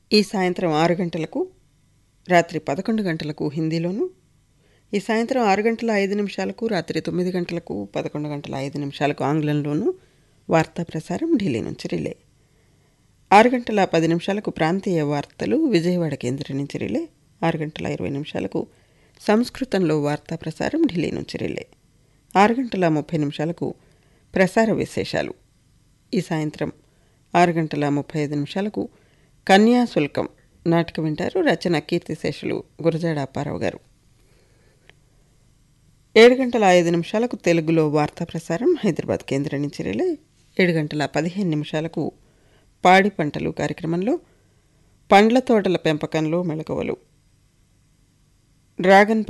ఈ సాయంత్రం ఆరు గంటలకు రాత్రి పదకొండు గంటలకు హిందీలోను ఈ సాయంత్రం ఆరు గంటల ఐదు నిమిషాలకు రాత్రి తొమ్మిది గంటలకు పదకొండు గంటల ఐదు నిమిషాలకు ఆంగ్లంలోను వార్తా ప్రసారం ఢిల్లీ నుంచి రిలే ఆరు గంటల పది నిమిషాలకు ప్రాంతీయ వార్తలు విజయవాడ కేంద్రం నుంచి రిలే ఆరు గంటల ఇరవై నిమిషాలకు సంస్కృతంలో వార్తా ప్రసారం ఢిల్లీ నుంచి రిలే ఆరు గంటల ముప్పై నిమిషాలకు ప్రసార విశేషాలు ఈ సాయంత్రం ఆరు గంటల ముప్పై ఐదు నిమిషాలకు కన్యాశుల్కం నాటకం వింటారు రచన కీర్తిశేషులు గురజాడ అప్పారావు గారు ఏడు గంటల ఐదు నిమిషాలకు తెలుగులో వార్తా ప్రసారం హైదరాబాద్ కేంద్రం నుంచి రిలే ఏడు గంటల పదిహేను నిమిషాలకు పాడి పంటలు కార్యక్రమంలో పండ్ల తోటల పెంపకంలో మెళకువలు డ్రాగన్